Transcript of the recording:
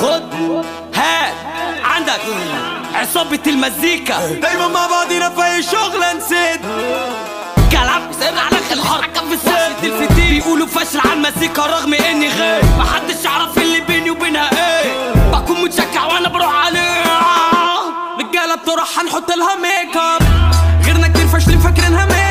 خد هات عندك عصابة المزيكا دايما مع بعضينا في اي شغلة نسيت كلام سر على الحركة في السد الفتيل بيقولوا فشل على المزيكا رغم اني غير محدش يعرف اللي بيني وبينها ايه بكون متشجع وانا بروح عليها رجالة بتروح هنحط لها ميك اب غيرنا كتير فاشلين فاكرينها ميك